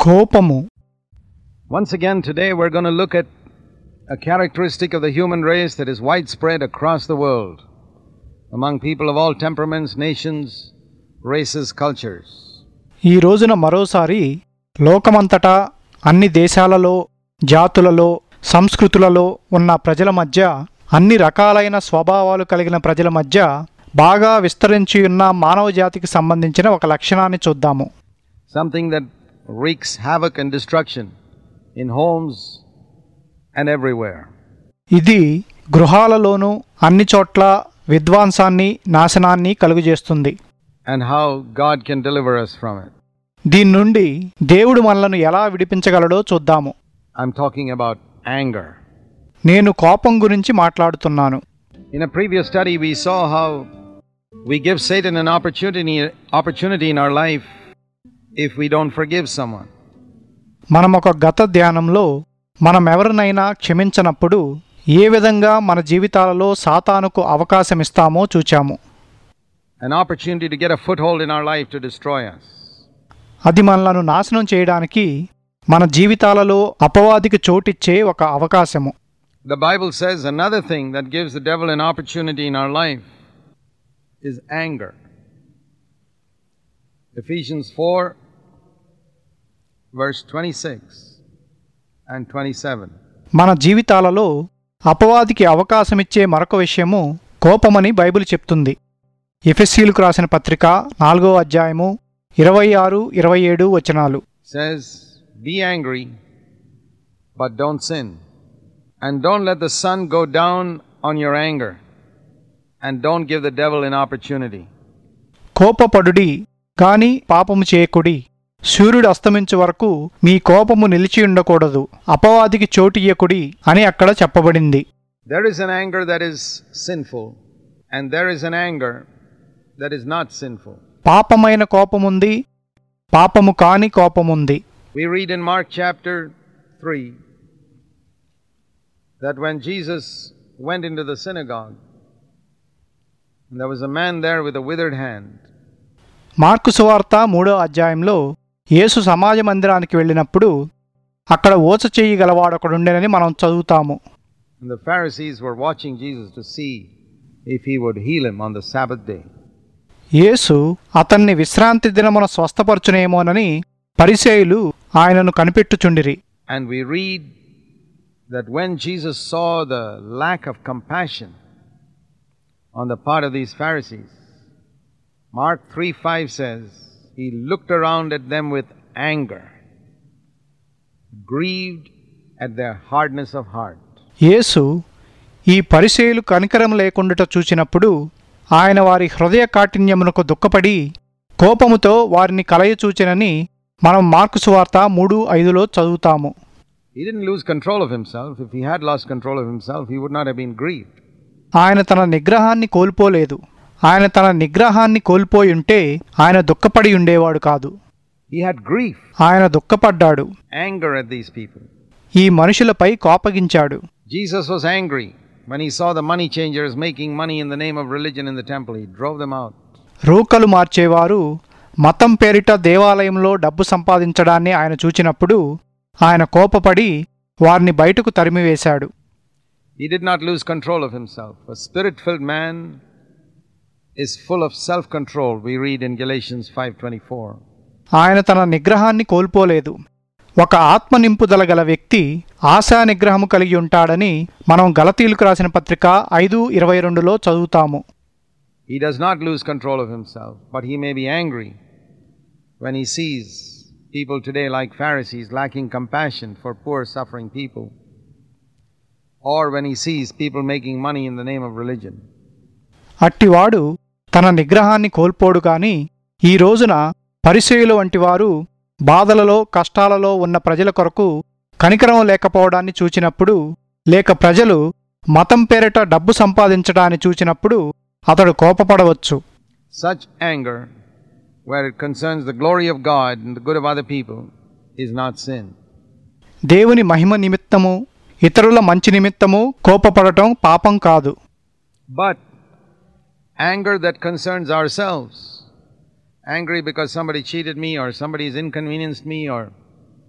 కోపము Once again, today we're going to look at a characteristic of the human race that is widespread across the world among people of all temperaments, nations, races, cultures. ఈ రోజున మరోసారి లోకమంతటా అన్ని దేశాలలో జాతులలో సంస్కృతులలో ఉన్న ప్రజల మధ్య అన్ని రకాలైన స్వభావాలు కలిగిన ప్రజల మధ్య బాగా విస్తరించి ఉన్న మానవ జాతికి సంబంధించిన ఒక లక్షణాన్ని చూద్దాము Something that wreaks havoc and destruction in homes and everywhere. ఇది గృహాలలోనూ అన్ని చోట్ల విధ్వంసాన్ని నాశనాన్ని కలుగజేస్తుంది And how God can deliver us from it. దీని నుండి దేవుడు మనలను ఎలా విడిపించగలడో చూద్దాము I'm talking about anger. నేను కోపం గురించి మాట్లాడుతున్నాను In a previous study, we saw how we give Satan an opportunity, opportunity in our life if we don't forgive someone. మనం ఒక గత ధ్యానంలో మనం ఎవరినైనా క్షమించనప్పుడు ఏ విధంగా మన జీవితాలలో సాతానుకు అవకాశం ఇస్తామో చూచాము An opportunity to get a foothold in our life to destroy us. అది మనలను నాశనం చేయడానికి మన జీవితాలలో అపవాదికి చోటిచ్చే ఒక అవకాశము The Bible says another thing that gives the devil an opportunity in our life is anger. Ephesians 4, verse 26 and 27. మన జీవితాలలో అపవాదికి అవకాశమిచ్చే మరొక విషయము కోపమని బైబిల్ చెప్తుంది ఎఫెస్సీలకు రాసిన పత్రిక నాలుగో అధ్యాయము ఇరవై ఆరు ఇరవై ఏడు వచనాలు says, Be angry, but don't sin. And don't let the sun go down on your anger. And don't give the devil an opportunity. కోపపడుడి కాని పాపము చేయకుడి సూర్యుడు అస్తమించు వరకు మీ కోపము నిలిచి ఉండకూడదు అపవాదికి చోటియ్యకుడి అని అక్కడ చెప్పబడింది There is an anger that is sinful, and there is an anger that is not sinful. పాపమైన కోపముంది పాపము కాని కోపముంది We read in Mark chapter 3 that when Jesus went into the synagogue, and there was a man there with a withered hand. Mark సువార్త మూడో అధ్యాయంలో యేసు సమాజ మందిరానికి వెళ్ళినప్పుడు అక్కడ ఓచ చెయ్యి గలవాడొకడుండెనని మనం చదువుతాము And the Pharisees were watching Jesus to see if he would heal him on the Sabbath day. యేసు అతన్ని విశ్రాంతి దినమున స్వస్థపరచునేమోనని పరిసేయులు ఆయనను కనిపెట్టుచుండిరి And we read that when Jesus saw the lack of compassion on the part of these Pharisees, Mark 3 5 says, He looked around at them with anger, grieved at their hardness of heart. యేసు ఈ పరిసేయులు కనికరం లేకుండుట చూచినప్పుడు ఆయన వారి హృదయ కాఠిన్యమునకు దుఃఖపడి కోపముతో వారిని కలయచూచెనని మనం mark సువార్త మూడు ఐదులో చదువుతాము He didn't lose control of himself. If he had lost control of himself, he would not have been grieved. ఆయన తన నిగ్రహాన్ని కోల్పోలేదు ఆయన తన నిగ్రహాన్ని కోల్పోయి ఉంటే ఆయన దుఃఖపడి ఉండేవాడు కాదు He had grief, ఆయన దుఃఖపడ్డాడు anger at these people. ఈ మనుషులపై కోపగించాడు Jesus was angry when he saw the money changers making money in the name of religion in the temple. He drove them out. రూకలు మార్చేవారు మతం పేరిట దేవాలయంలో డబ్బు సంపాదించడాన్ని ఆయన చూచినప్పుడు ఆయన కోపపడి వారిని బయటకు తరిమివేశాడు He did not lose control of himself. A spirit filled man is full of self control, we read in Galatians 5:24. ఆయన తన నిగ్రహాన్ని కోల్పోలేదు ఒక ఆత్మ నింపుదల గల వ్యక్తి ఆశా నిగ్రహము కలిగి ఉంటాడని మనం గలతీలకు రాసిన పత్రిక ఐదు ఇరవై రెండులో చదువుతాము He does not lose control of himself, but he may be angry when he sees people today like Pharisees lacking compassion for poor suffering people, or when he sees people making money in the name of religion. అట్టివాడు తన నిగ్రహాన్ని కోల్పోడు గాని ఈ రోజున పరిచయులు వంటి వారు బాధలలో కష్టాలలో ఉన్న ప్రజల కొరకు కనికరం లేకపోవడాన్ని చూచినప్పుడు లేక ప్రజలు మతం పేరిట డబ్బు సంపాదించడాన్ని చూచినప్పుడు అతడు కోపపడవచ్చు Such anger, where it concerns the glory of God and the good of other people, is not sin. దేవుని మహిమ నిమిత్తము ఇతరుల మంచి నిమిత్తము కోపపడటం పాపం కాదు But anger that concerns ourselves, angry because somebody cheated me or somebody's inconvenienced me or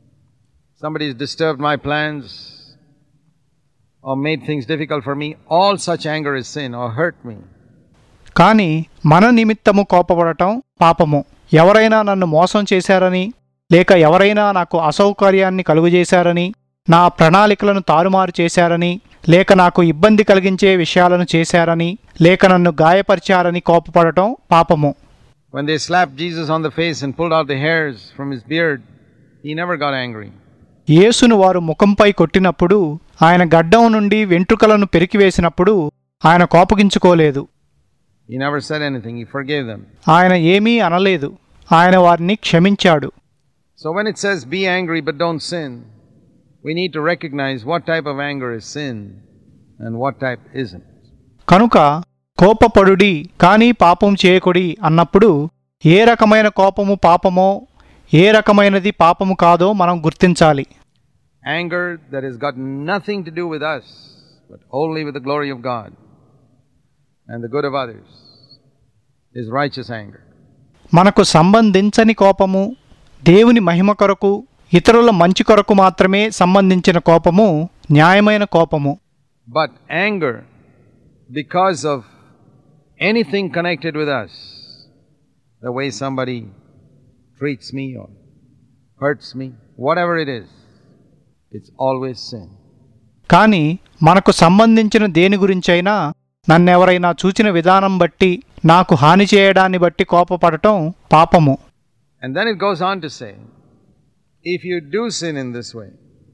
somebody's disturbed my plans or made things difficult for me, all such anger is sin or hurt me. కాని మన నిమిత్తము కోపపడటం పాపము ఎవరైనా నన్ను మోసం చేశారని లేక ఎవరైనా నాకు అసౌకర్యాన్ని కలుగజేశారని నా ప్రణాళికలను తారుమారు చేశారని లేక నాకు ఇబ్బంది కలిగించే విషయాలను చేశారని లేక నన్ను గాయపరిచారని కోపపడటం పాపము When they slapped Jesus on the face and pulled out the hairs from his beard, he never got angry. యేసును వారు ముఖంపై కొట్టినప్పుడు ఆయన గడ్డం నుండి వెంట్రుకలను పెరికివేసినప్పుడు ఆయన కోపగించుకోలేదు He never said anything, he forgave them. ఆయన ఏమీ అనలేదు ఆయన వారిని క్షమించాడు So when it says be angry but don't sin, we need to recognize what type of anger is sin and what type isn't. కనుక కోపపడుడి కానీ పాపం చేయకుడి అన్నప్పుడు ఏ రకమైన కోపము పాపమో ఏ రకమైనది పాపము కాదో మనం గుర్తించాలి Anger that has got nothing to do with us, but only with the glory of God and the good of others, is righteous anger. మనకు సంబంధించని కోపము దేవుని మహిమ కొరకు ఇతరుల మంచి కొరకు మాత్రమే సంబంధించిన కోపము న్యాయమైన కోపము But anger, because of anything connected with us, the way somebody treats me or hurts me, whatever it is, it's always sin. కానీ మనకు సంబంధించిన దేని గురించైనా నన్నెవరైనా చూచిన విధానం బట్టి నాకు హాని చేయడాన్ని బట్టి కోపపడటం పాపము And then it goes on to say, if you do sin in this way,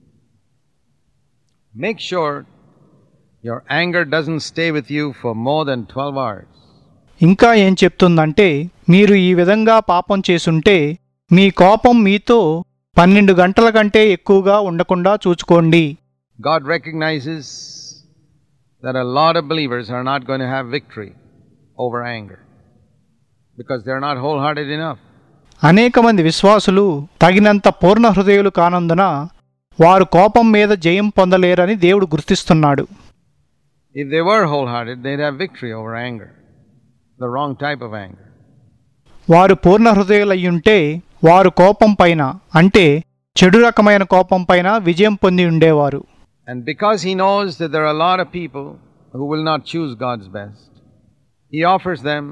make sure your anger doesn't stay with you for more than 12 hours. ఇంకా ఏం చెప్తుందంటే మీరు ఈ విధంగా పాపం చేసుంటే మీ కోపం మీతో పన్నెండు గంటల కంటే ఎక్కువగా ఉండకుండా చూచుకోండి God recognizes that a lot of believers are not going to have victory over anger because they're not wholehearted enough. అనేక మంది విశ్వాసులు తగినంత పూర్ణ హృదయులు కానందున వారు కోపం మీద జయం పొందలేరని దేవుడు గుర్తిస్తున్నాడు If they were wholehearted, they'd have victory over anger, the wrong type of anger. వారు పూర్ణ హృదయులయ్యుంటే వారు కోపం పైన అంటే చెడు రకమైన కోపం పైన విజయం పొంది ఉండేవారు And because he knows that there are a lot of people who will not choose God's best, he offers them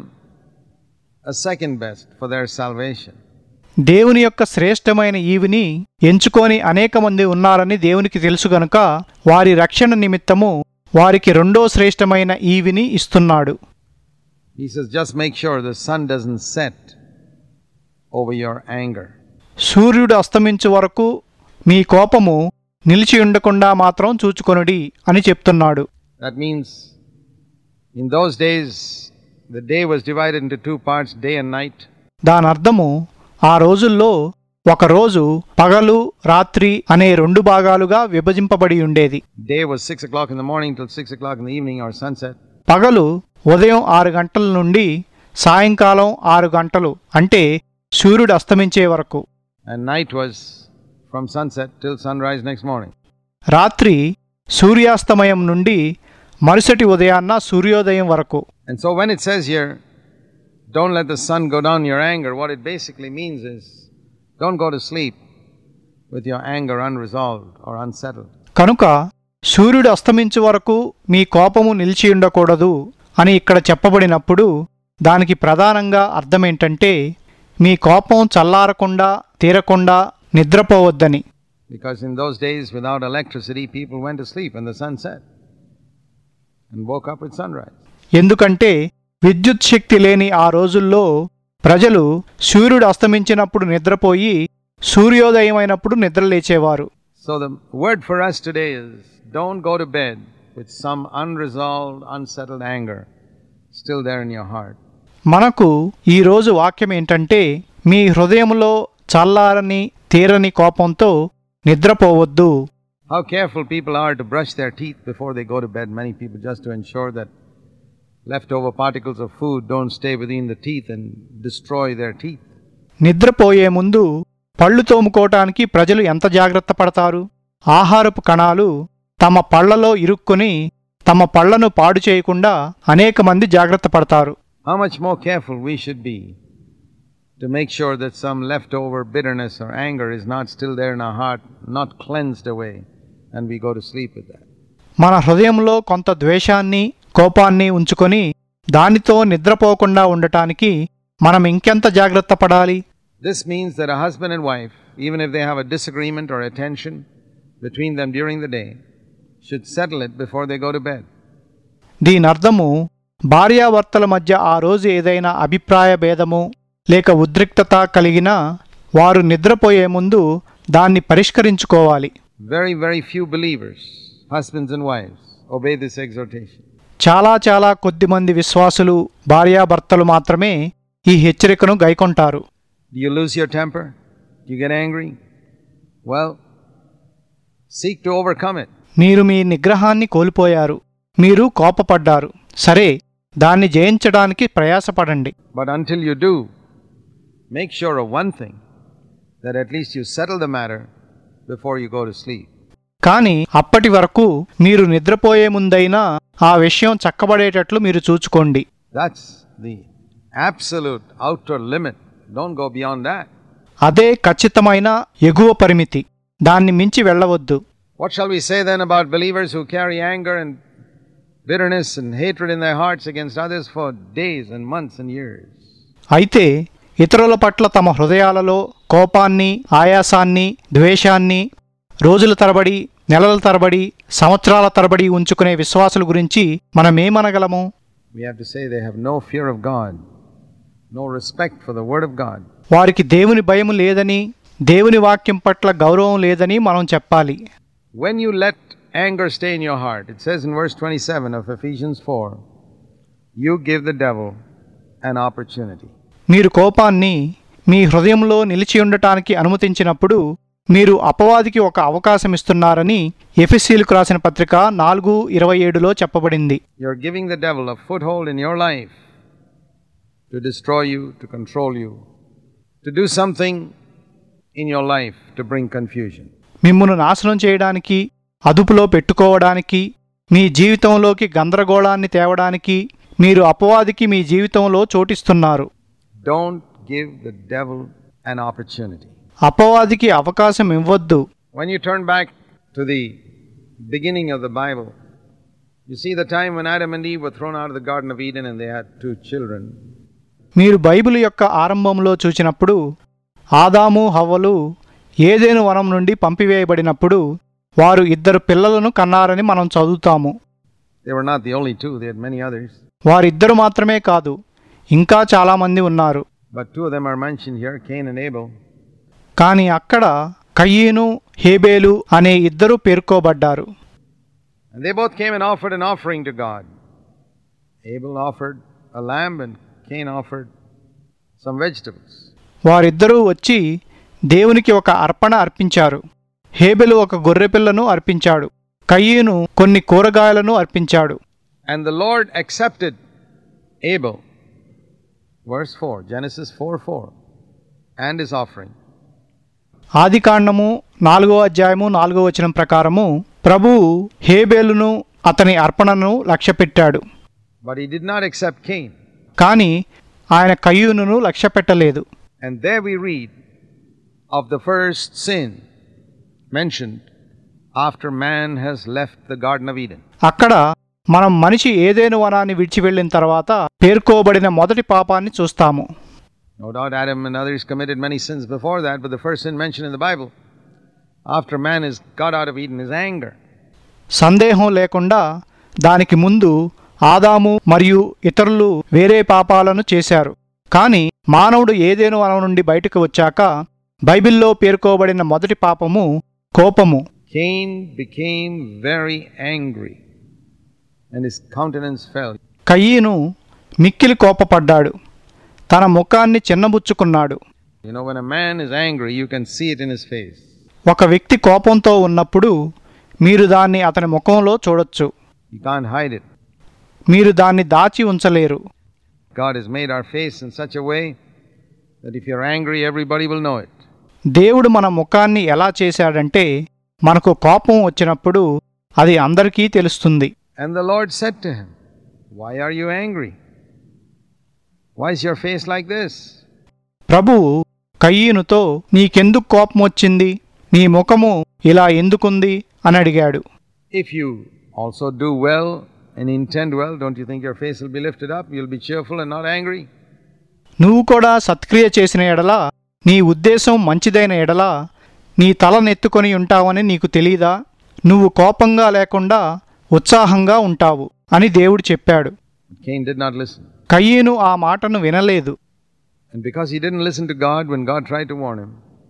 a second best for their salvation. దేవుని యొక్క శ్రేష్టమైన ఈవిని ఎంచుకొని అనేక మంది ఉన్నారని దేవునికి తెలుసు గనుక వారి రక్షణ నిమిత్తము వారికి రెండో శ్రేష్టమైన ఈవిని ఇస్తున్నాడు He says, just make sure the sun doesn't set over your anger. సూర్యుడు అస్తమించు వరకు మీ కోపము నిలిచి ఉండకుండా మాత్రం చూచుకొనుడి అని చెప్తున్నాడు That means in those days, the day was divided into two parts, day and night. దాని అర్థము ఆ రోజుల్లో ఒక రోజు పగలు రాత్రి అనే రెండు భాగాలుగా విభజింపబడి ఉండేది Day was 6 o'clock in the morning till 6 o'clock in the evening or sunset. పగలు ఉదయం ఆరు గంటల నుండి సాయంకాలం ఆరు గంటలు అంటే సూర్యుడు అస్తమించే వరకు And night was from sunset till sunrise next morning. రాత్రి సూర్యాస్తమయం నుండి మరుసటి ఉదయాన్న సూర్యోదయం వరకు And so when it says here, don't let the sun go down your anger, what it basically means is don't go to sleep with your anger unresolved or unsettled. కనుక సూర్యుడు అస్తమించు వరకు మీ కోపము నిలిచి ఉండకూడదు అని ఇక్కడ చెప్పబడినప్పుడు దానికి ప్రధానంగా అర్థమేంటంటే మీ కోపం చల్లారకుండా తీరకుండా నిద్రపోవద్దని Because in those days, without electricity, people went to sleep when the sun set and woke up with sunrise. ఎందుకంటే విద్యుత్ శక్తి లేని ఆ రోజుల్లో ప్రజలు సూర్యుడు అస్తమించినప్పుడు నిద్రపోయి సూర్యోదయం అయినప్పుడు నిద్రలేచేవారు So the word for us today is don't go to bed with some unresolved, unsettled anger still there in your heart. మనకు ఈ రోజు వాక్యం ఏంటంటే మీ హృదయంలో చల్లారని తీరని కోపంతో నిద్రపోవద్దు How careful people are to brush their teeth before they go to bed, many people, just to ensure that leftover particles of food don't stay within the teeth and destroy their teeth. నిద్రపోయే ముందు పళ్ళు తోముకోవటానికి ప్రజలు ఎంత జాగ్రత్త పడతారు ఆహారపు కణాలు తమ పళ్లలో ఇరుక్కుని తమ పళ్లను పాడు చేయకుండా అనేక మంది జాగ్రత్త పడతారు How much more careful we should be to make sure that some leftover bitterness or anger is not still there in our heart, not cleansed away, and we go to sleep with that. మన హృదయంలో కొంత ద్వేషాన్ని కోపాన్ని ఉంచుకొని దానితో నిద్రపోకుండా ఉండటానికి మనం ఇంకెంత జాగ్రత్త పడాలి This means that a husband and wife, even if they have a disagreement or a tension between them during the day, should settle it before they go to bed. దీని అర్థము భార్యాభర్తల మధ్య ఆ రోజు ఏదైనా అభిప్రాయ భేదము లేక ఉద్రిక్తత కలిగినా వారు నిద్రపోయే ముందు దాన్ని పరిష్కరించుకోవాలి Very, very few believers, husbands and wives, obey this exhortation. చాలా చాలా కొద్ది మంది విశ్వాసులు భార్యాభర్తలు మాత్రమే ఈ హెచ్చరికను గైకొంటారు Do you lose your temper? Do you get angry? Well, seek to overcome it. మీరు మీ నిగ్రహాన్ని కోల్పోయారు మీరు కోపపడ్డారు సరే దాన్ని జయించడానికి ప్రయాసపడండి But until you do, make sure of one thing that at least you settle the matter before you go to sleep. కానీ అప్పటి వరకు మీరు నిద్రపోయే ముందైనా ఆ విషయం చక్కబడేటట్లు మీరు చూచుకోండి That's the absolute outer limit. Don't go beyond that. అదే ఖచ్చితమైన ఎగువ పరిమితి దాన్ని మించి వెళ్ళవద్దు What shall we say then about believers who carry anger and bitterness and hatred in their hearts against others for days and months and years? అయితే ఇతరుల పట్ల తమ హృదయాలలో కోపాన్ని ఆయాసాన్ని ద్వేషాన్ని రోజుల తరబడి నెలల తరబడి సంవత్సరాల తరబడి ఉంచుకునే విశ్వాసుల గురించి మనమేమనగలము We have to say they have no fear of God, no respect for the Word of God. వారికి దేవుని భయము లేదని దేవుని వాక్యం పట్ల గౌరవం లేదని మనం చెప్పాలి When you let anger stay in your heart, it says in verse 27 of Ephesians 4, you give the devil an opportunity. మీరు కోపాన్ని మీ హృదయంలో నిలిచి ఉండటానికి అనుమతించినప్పుడు మీరు అపవాదికి ఒక అవకాశం ఇస్తున్నారని ఎఫెసీలకు రాసిన పత్రిక నాలుగు ఇరవై ఏడులో చెప్పబడింది You're giving the devil a foothold in your life to destroy you, to control you, to do something in your life to bring confusion. మిమ్మును నాశనం చేయడానికి అదుపులో పెట్టుకోవడానికి మీ జీవితంలోకి గందరగోళాన్ని తేవడానికి మీరు అపవాదికి మీ జీవితంలో చోటిస్తున్నారు Don't give the devil an opportunity. అపవాదికి అవకాశం ఇవ్వద్దు When you turn back to the beginning of the Bible, you see the time when Adam and Eve were thrown out of the Garden of Eden and they had two children. మీరు Bible యొక్క ఆరంభంలో చూచినప్పుడు ఆదాము హవ్వలు ఏదేను వనం నుండి పంపివేయబడినప్పుడు వారు ఇద్దరు పిల్లలను కన్నారని మనం చదువుతాము They were not the only two, they had many others. వారిద్దరు మాత్రమే కాదు ఇంకా చాలామంది ఉన్నారు But two of them are mentioned here Cain and Abel. కానీ అక్కడ కయ్యీను హేబేలు అనే ఇద్దరు పేర్కోబడ్డారు And they both came and offered an offering to God. Abel offered a lamb and Cain offered some vegetables. వారిద్దరూ వచ్చి దేవునికి ఒక అర్పణ అర్పించారు హేబెలు ఒక గొర్రెపిల్లను అర్పించాడు కయ్యీను కొన్ని కూరగాయలను అర్పించాడు And the Lord accepted Abel, verse 4, Genesis 4 4, and his offering. ఆదికాండము నాలుగో అధ్యాయము నాలుగో వచనం ప్రకారము ప్రభువు హేబేలును అతని అర్పణను లక్ష్యపెట్టాడు But he did not accept Cain. కానీ ఆయన కయ్యూనును లక్ష్యపెట్టలేదు And there we read of the first sin mentioned after man has left the Garden of Eden. అక్కడ మనం మనిషి ఏదేను వనాన్ని విడిచి వెళ్ళిన తర్వాత పేర్కోబడిన మొదటి పాపాన్ని చూస్తాము No doubt Adam and others committed many sins before that, but the first sin mentioned in the Bible after man is got out of Eden is anger. సందేహం లేకుండా దానికి ముందు ఆదాము మరియు ఇతరులు వేరే పాపాలను చేశారు కానీ మానవుడు ఏదేను వనం నుండి బయటకు వచ్చాక బైబిల్లో పేర్కోబడిన మొదటి పాపము కోపము Cain became very angry and his countenance fell. కయ్యీను మిక్కిలి కోపపడ్డాడు తన ముఖాన్ని చిన్నబుచ్చుకున్నాడు You know, when a man is angry, you can see it in his face. ఒక వ్యక్తి కోపంతో ఉన్నప్పుడు మీరు దాన్ని అతని ముఖంలో చూడొచ్చు You can't hide it. మీరు దాన్ని దాచి ఉంచలేరు God has made our face in such a way that if you're angry, everybody will know it. దేవుడు మన ముఖాన్ని ఎలా చేశాడంటే మనకు కోపం వచ్చినప్పుడు అది అందరికీ తెలుస్తుంది And the Lord said to him, Why are you angry? Why is your face like this? ప్రభువు కయ్యీనుతో నీకెందుకు కోపం వచ్చింది నీ ముఖము ఇలా ఎందుకుంది అని అడిగాడు If you also do well and intend well, don't you think your face will be lifted up? You'll be cheerful and not angry? నువ్వు కూడా సత్క్రియ చేసిన ఎడల నీ ఉద్దేశం మంచిదైన ఎడల నీ తలనెత్తుకొని ఉంటావని నీకు తెలీదా నువ్వు కోపంగా లేకుండా ఉత్సాహంగా ఉంటావు అని దేవుడు చెప్పాడు But Cain did not listen. కయ్యీను ఆ మాటను వినలేదు And because he didn't listen to God when God tried to warn him,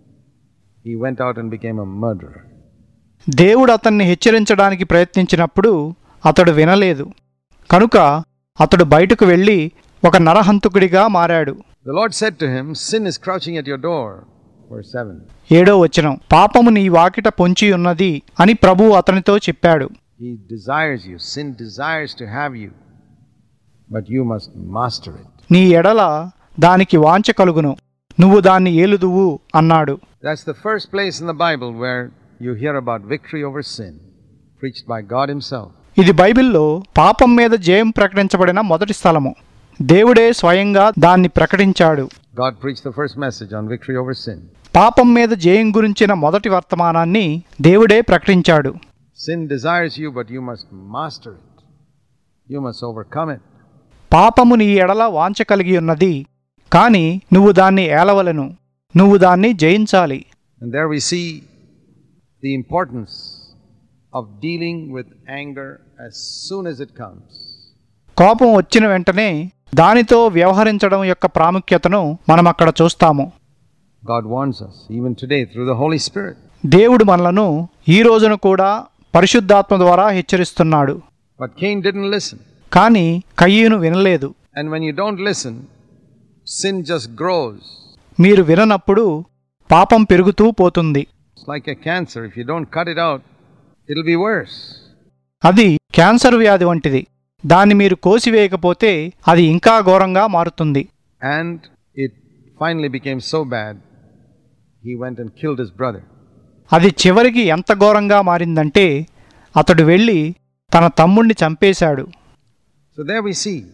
he went out and became a murderer. దేవుడు అతన్ని హెచ్చరించడానికి ప్రయత్నించినప్పుడు అతడు వినలేదు కనుక అతడు బయటకు వెళ్ళి ఒక నరహంతకుడిగా మారాడు The Lord said to him, Sin is crouching at your door. Verse 7. ఏడో వచనం పాపము నీ వాకిట పొంచి ఉన్నది అని ప్రభువు అతనితో చెప్పాడు He desires you. Sin desires to have you. But you must master it. నీ ఎడల దానికి వాంఛ కలుగును నువ్వు దాన్ని ఏలుదువు అన్నాడు That's the first place in the Bible where you hear about victory over sin, preached by God Himself. ఇది బైబిల్లో పాపం మీద జయం ప్రకటించబడిన మొదటి స్థలము దేవుడే స్వయంగా దాన్ని ప్రకటించాడు God preached the first message on victory over sin. పాపం మీద జయం గురించిన మొదటి వర్తమానాన్ని దేవుడే ప్రకటించాడు Sin desires you, but you must master it. You must overcome it. పాపము నీ ఎడల వాంఛ కలిగి ఉన్నది కాని నువ్వు దాన్ని ఏలవలను నువ్వు దాన్ని జయించాలి And there we see the importance of dealing with anger as soon as it comes. కోపం వచ్చిన వెంటనే దానితో వ్యవహరించడం యొక్క ప్రాముఖ్యతను మనం అక్కడ చూస్తాము God warns us, even today, through the Holy Spirit. దేవుడు మనలను ఈ రోజున కూడా పరిశుద్ధాత్మ ద్వారా హెచ్చరిస్తున్నాడు But Cain didn't listen. కానీ కయ్యూను వినలేదు And when you don't listen, sin just grows. మీరు విననప్పుడు పాపం పెరుగుతూ పోతుంది It's like a cancer. If you don't cut it out, it'll be worse. అది క్యాన్సర్ వ్యాధి వంటిది దాన్ని మీరు కోసివేయకపోతే అది ఇంకా ఘోరంగా మారుతుంది And it finally became so bad, he went and killed his brother. అది చివరికి ఎంత ఘోరంగా మారిందంటే అతడు వెళ్ళి తన తమ్ముణ్ణి చంపేశాడు So there we see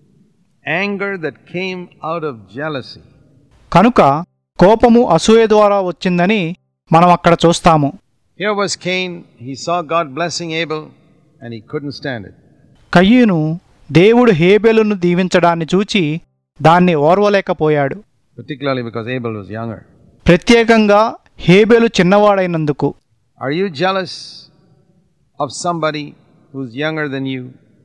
anger that came out of jealousy. కనుక కోపము అసూయ ద్వారా వచ్చిందని మనం అక్కడ చూస్తాము Here was Cain. He saw God blessing Abel and he couldn't stand it. కయ్యూను దేవుడు హేబెలును దీవించడాన్ని చూచి దాన్ని ఓర్వలేకపోయాడు particularly because Abel was younger. ప్రత్యేకంగా హేబెలు చిన్నవాడైనందుకు Are you jealous of somebody who's younger than you,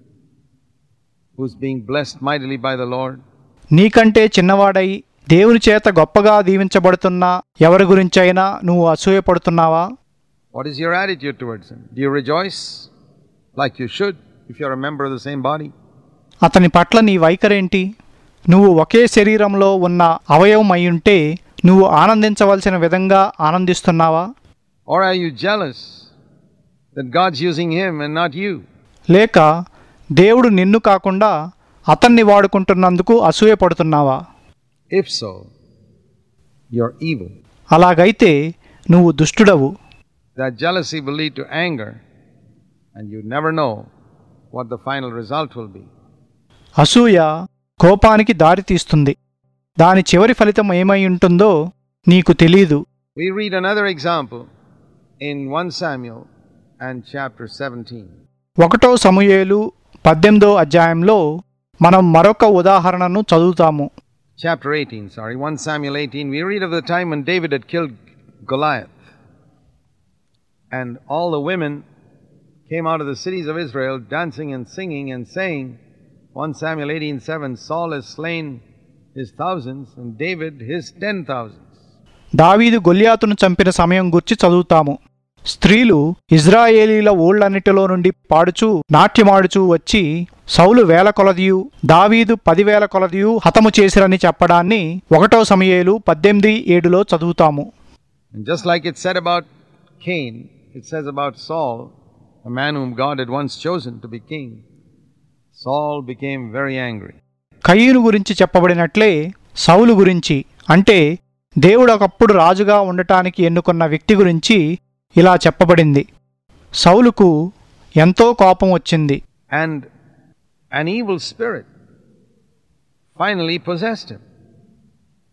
who's being blessed mightily by the Lord? నీకంటే చిన్నవాడై దేవుని చేత గొప్పగా దీవించబడుతున్న ఎవరి గురించైనా నువ్వు అసూయపడుతున్నావా What is your attitude towards him? Do you rejoice like you should if you're a member of the same body? అతని పట్ల నీ వైఖరేంటి నువ్వు ఒకే శరీరంలో ఉన్న అవయవం అయ్యుంటే నువ్వు ఆనందించవలసిన విధంగా ఆనందిస్తున్నావా Or are you jealous that God's using him and not you? లేక దేవుడు నిన్ను కాకుండా అతన్ని వాడుకుంటున్నందుకు అసూయపడుతున్నావా If so, you're evil. అలాగైతే నువ్వు దుష్టుడవు That jealousy will lead to anger, and you never know what the final result will be. అసూయ కోపానికి దారి తీస్తుంది దాని చివరి ఫలితం ఏమై ఉంటుందో నీకు తెలీదు We read another example in 1 Samuel and chapter 17. ఒకటో సమూయేలు పద్దెనిమిదో అధ్యాయంలో మనం మరొక ఉదాహరణను చదువుతాము Chapter 18, sorry, 1 Samuel 18. We read of the time when David had killed Goliath. And all the women came out of the cities of Israel dancing and singing and saying, 1 Samuel 18 7, Saul has slain his thousands and David his ten thousands. దావీదు గొల్యాతును చంపిన సమయం గుర్చి చదువుతాము స్త్రీలు ఇజ్రాయేలీల ఊళ్ళన్నిటిలో నుండి పాడుచూ నాట్యమాడుచూ వచ్చి సౌలు వేల కొలదియు దావీదు పదివేల కొలదియు హతము చేసిరని చెప్పడాన్ని ఒకటో సమయేలు పద్దెనిమిది ఏడులో చదువుతాము And just like it said about Cain, it says about Saul, a man whom God had once chosen to be king. Saul became very angry. కయ్యూను గురించి చెప్పబడినట్లే సౌలు గురించి అంటే దేవుడు ఒకప్పుడు రాజుగా ఉండటానికి ఎన్నుకున్న వ్యక్తి గురించి ఇలా చెప్పబడింది సౌలుకు ఎంతో కోపం వచ్చింది And an evil spirit finally possessed him.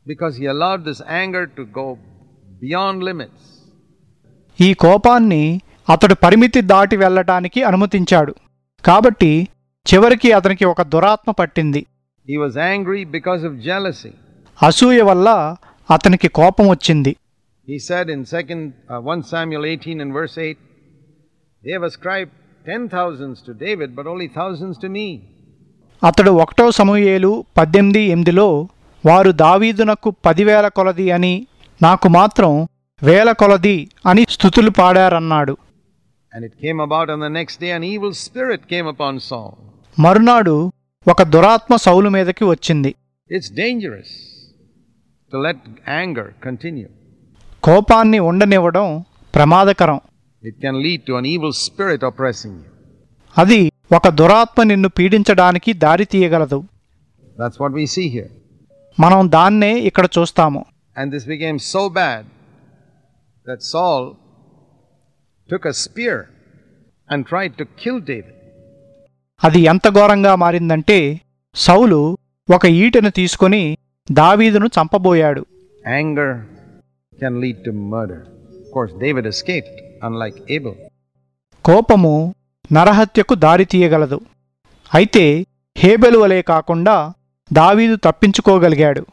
because he allowed this anger to go beyond limits. ఈ కోపాన్ని అతడు పరిమితి దాటి వెళ్ళటానికి అనుమతించాడు కాబట్టి చివరికి అతనికి ఒక దురాత్మ పట్టింది He was angry because of jealousy. అసూయ వల్ల అతనికి కోపం వచ్చింది He said in second, uh, 1 Samuel 18 and verse 8, They have ascribed ten thousands to David, but only thousands to me. అతడు ఒకటో సమూయేలు పద్దెనిమిది ఎనిమిదిలో వారు దావీదునకు పదివేల కొలది అని నాకు మాత్రం వేల కొలది అని స్థుతులు పాడారన్నాడు And it came about on the next day, an evil spirit came upon Saul. మరునాడు ఒక దురాత్మ సౌలు మీదకి వచ్చింది It's dangerous to let anger continue. కోపాన్ని ఉండనివ్వడం ప్రమాదకరం It can lead to an evil spirit oppressing you. అది ఒక దురాత్మ నిన్ను పీడించడానికి దారి తీయగలదు That's what we see here. మనం దాన్నే ఇక్కడ చూస్తాము And this became so bad that Saul took a spear and tried to kill David. అది ఎంత ఘోరంగా మారిందంటే సౌలు ఒక ఈటెను తీసుకొని దావీదును చంపబోయాడు Anger can lead to murder. Of course, David escaped, unlike Abel. కోపము నరహత్యకు దారి తీయగలదు అయితే హేబెలు వలె కాకుండా దావీదు తప్పించుకోగలిగాడు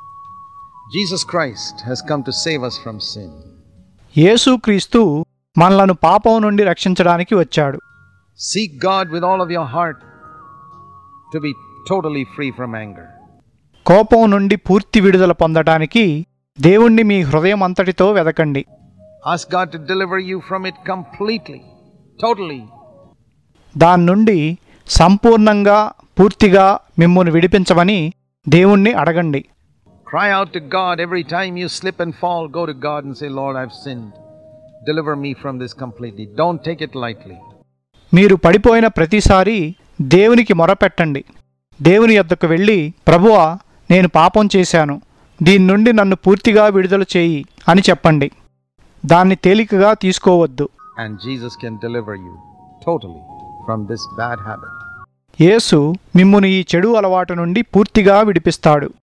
Jesus Christ has come to save us from sin. యేసుక్రీస్తు మనలను పాపం నుండి రక్షించడానికి వచ్చాడు Seek God with all of your heart to be totally free from anger. కోపం నుండి పూర్తి విడుదల పొందటానికి దేవుణ్ణి మీ హృదయం అంతటితో వెదకండి Ask God to deliver you from it completely, totally. దాని నుండి సంపూర్ణంగా పూర్తిగా మిమ్మును విడిపించమని దేవుణ్ణి అడగండి Cry out to God every time you slip and fall. Go to God and say, Lord, I've sinned. Deliver me from this completely. Don't take it lightly. మీరు పడిపోయిన ప్రతిసారి దేవునికి మొరపెట్టండి దేవుని యొద్దకు వెళ్ళి ప్రభువా నేను పాపం చేశాను దీని నుండి నన్ను పూర్తిగా విడుదల చేయి అని చెప్పండి దాన్ని తేలికగా తీసుకోవద్దు And Jesus can deliver you totally from this bad habit. యేసు మిమ్మును ఈ చెడు అలవాటు నుండి పూర్తిగా విడిపిస్తాడు